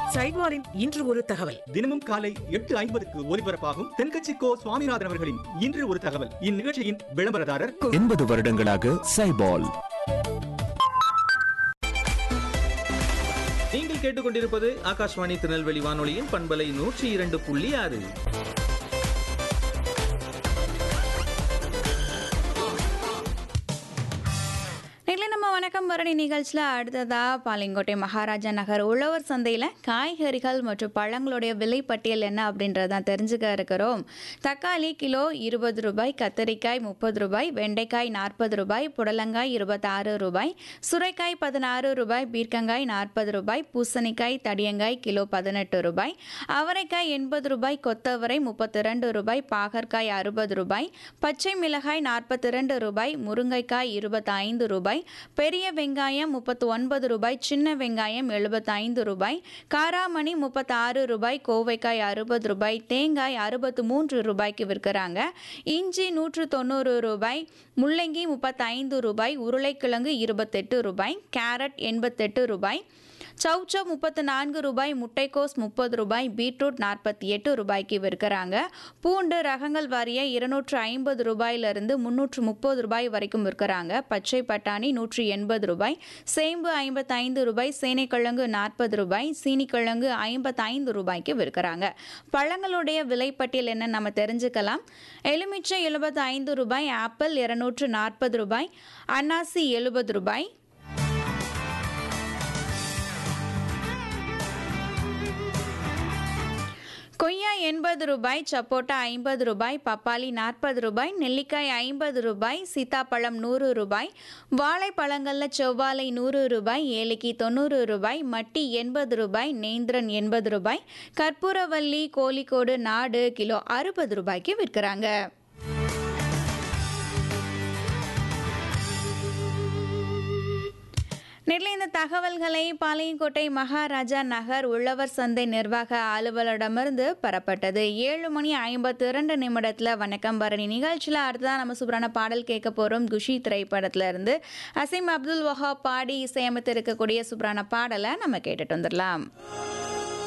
சைட்வாரின் இன்று ஒரு தகவல் தினமும் காலை எட்டு ஐம்பதுக்கு ஒலிபரப்பாகும் தென்கட்சி கோ சுவாமிநாதன் அவர்களின் இன்று ஒரு தகவல் இந்நிகழ்ச்சியின் விளம்பரதாரர் எண்பது வருடங்களாக சைபால் நீங்கள் கேட்டுக்கொண்டிருப்பது ஆகாஷ்வாணி திருநெல்வேலி வானொலியின் பண்பலை நூற்றி இரண்டு புள்ளி ஆறு நேர்ல நம்ம வணக்கம் பரணி நிகழ்ச்சியில் அடுத்ததா பாளையங்கோட்டை மகாராஜா நகர் உழவர் சந்தையில் காய்கறிகள் மற்றும் பழங்களுடைய விலை பட்டியல் என்ன அப்படின்றத தெரிஞ்சுக்க இருக்கிறோம் தக்காளி கிலோ இருபது ரூபாய் கத்தரிக்காய் முப்பது ரூபாய் வெண்டைக்காய் நாற்பது ரூபாய் புடலங்காய் இருபத்தாறு ரூபாய் சுரைக்காய் பதினாறு ரூபாய் பீர்க்கங்காய் நாற்பது ரூபாய் பூசணிக்காய் தடியங்காய் கிலோ பதினெட்டு ரூபாய் அவரைக்காய் எண்பது ரூபாய் கொத்தவரை முப்பத்தி ரெண்டு ரூபாய் பாகற்காய் அறுபது ரூபாய் பச்சை மிளகாய் நாற்பத்தி ரெண்டு ரூபாய் முருங்கைக்காய் இருபத்தைந்து ரூபாய் பெரிய வெங்காயம் முப்பத்து ஒன்பது ரூபாய் சின்ன வெங்காயம் எழுபத்தைந்து ரூபாய் காராமணி முப்பத்தாறு ரூபாய் கோவைக்காய் அறுபது ரூபாய் தேங்காய் அறுபத்து மூன்று ரூபாய்க்கு விற்கிறாங்க இஞ்சி நூற்று தொண்ணூறு ரூபாய் முள்ளங்கி முப்பத்தைந்து ரூபாய் உருளைக்கிழங்கு இருபத்தெட்டு ரூபாய் கேரட் எண்பத்தெட்டு ரூபாய் சௌச்சௌ முப்பத்து நான்கு ரூபாய் முட்டைக்கோஸ் முப்பது ரூபாய் பீட்ரூட் நாற்பத்தி எட்டு ரூபாய்க்கு விற்கிறாங்க பூண்டு ரகங்கள் வாரிய இருநூற்று ஐம்பது ரூபாயிலிருந்து முந்நூற்று முப்பது ரூபாய் வரைக்கும் விற்கிறாங்க பச்சை பட்டாணி நூற்றி எண்பது ரூபாய் சேம்பு ஐம்பத்தைந்து ரூபாய் சேனைக்கிழங்கு நாற்பது ரூபாய் சீனிக்கிழங்கு ஐம்பத்தைந்து ரூபாய்க்கு விற்கிறாங்க பழங்களுடைய விலைப்பட்டியல் என்ன நம்ம தெரிஞ்சுக்கலாம் எலுமிச்சை எழுபத்தி ஐந்து ரூபாய் ஆப்பிள் இருநூற்று நாற்பது ரூபாய் அன்னாசி எழுபது ரூபாய் கொய்யா எண்பது ரூபாய் சப்போட்டா ஐம்பது ரூபாய் பப்பாளி நாற்பது ரூபாய் நெல்லிக்காய் ஐம்பது ரூபாய் சீத்தாப்பழம் நூறு ரூபாய் வாழைப்பழங்களில் செவ்வாழை நூறு ரூபாய் ஏலக்கி தொண்ணூறு ரூபாய் மட்டி எண்பது ரூபாய் நேந்திரன் எண்பது ரூபாய் கற்பூரவல்லி கோழிக்கோடு நாடு கிலோ அறுபது ரூபாய்க்கு விற்கிறாங்க நெல்லை இந்த தகவல்களை பாளையங்கோட்டை மகாராஜா நகர் உழவர் சந்தை நிர்வாக அலுவலரிடமிருந்து பெறப்பட்டது ஏழு மணி ஐம்பத்தி இரண்டு நிமிடத்தில் வணக்கம் பரணி நிகழ்ச்சியில் அடுத்ததான் நம்ம சூப்பரான பாடல் கேட்க போகிறோம் குஷி திரைப்படத்துல இருந்து அசீம் அப்துல் வஹாப் பாடி இசையமைத்து இருக்கக்கூடிய சூப்பரான பாடலை நம்ம கேட்டுட்டு வந்துடலாம்